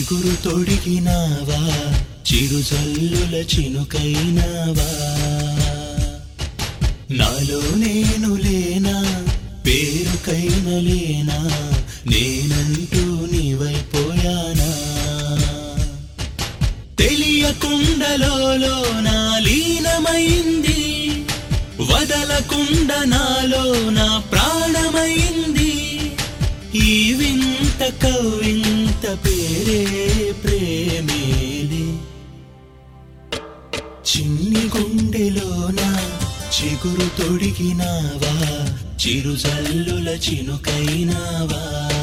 చిగురు తొడిగినావా చిరు జల్లుల చినుకైనావా నాలో నేను లేనా పేరుకైన లేనా నేనంటూ నీవైపోయానా తెలియకుండలో నా లీనమైంది వదలకుండ నాలో నా ప్రాణమైంది ఈ వింత కవింత పేరే ప్రేమేలే చిన్ని గుండెలోన చిగురు తొడిగినావా చిరు జల్లుల చినుకైనావా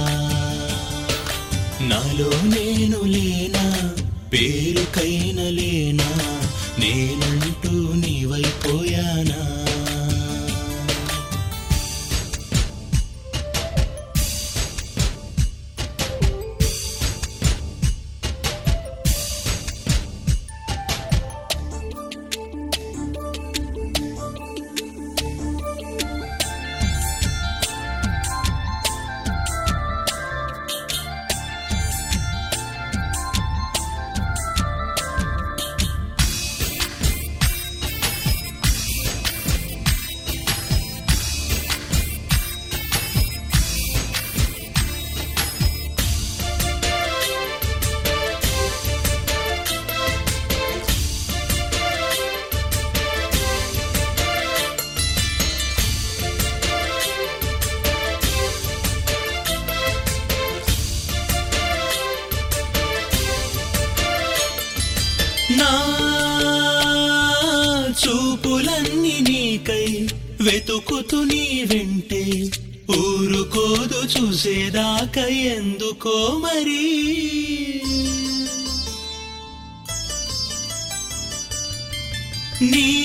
నాలో నేను లేనా పేరుకైన లేనా నేనంటూ నీవైపోయానా నా చూపులన్నీ నీకై వెతుకుతూ నీ వెంటే ఊరుకోదు చూసేదాకా ఎందుకో మరి నీ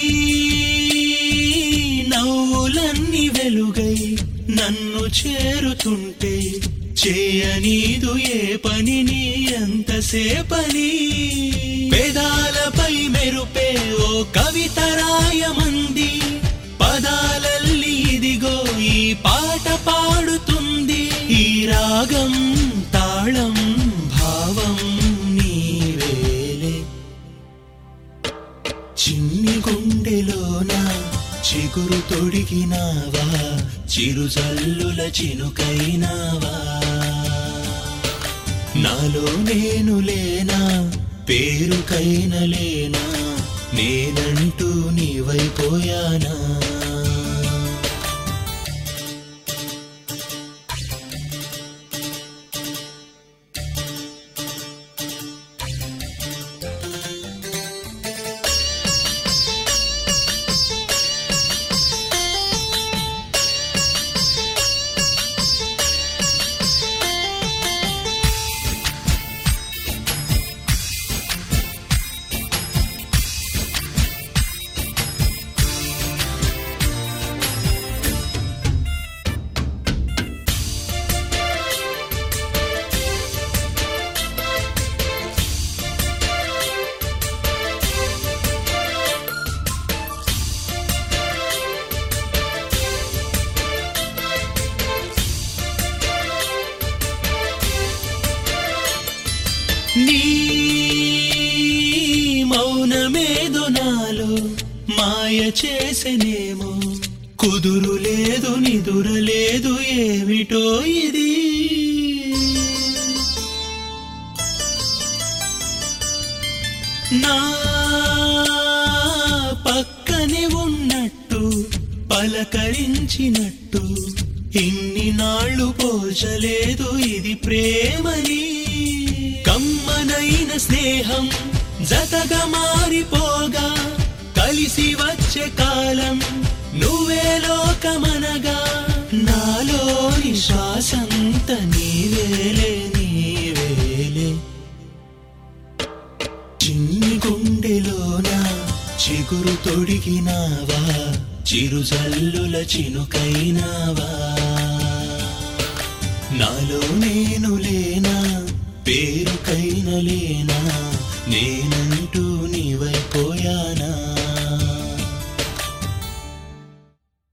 నవ్వులన్నీ వెలుగై నన్ను చేరుతుంటే చేయనీదు ఏ పనిని ఎంతసేపని పెదాలపై మెరుపే ఓ కవిత రాయమంది పదాలల్లి ఇదిగో ఈ పాట పాడుతుంది ఈ రాగం తాళం భావం నీవేలే చిన్ని గుండెలోన చిగురు తొడిగినావా చిరు జల్లుల చినుకైనావా నాలో నేను లేనా పేరుకైన లేనా నేనంటూ నీవైపోయానా నీ మౌనమేదో నాలో మాయ చేసెనేమో కుదురు లేదు నిదుర లేదు ఏమిటో ఇది నా పక్కనే ఉన్నట్టు పలకరించినట్టు ఇన్ని నాళ్ళు పోల్చలేదు ఇది ప్రేమని కమ్మనైన స్నేహం జతగా మారిపోగా కలిసి వచ్చే కాలం నువ్వే లోకమనగా నాలోని శ్వాసంత నీవేలే నీవేలే చిన్ని గుండెలోన చిగురు తొడిగినావా చిరు జల్లుల చినుకైనావా నాలో నేను లే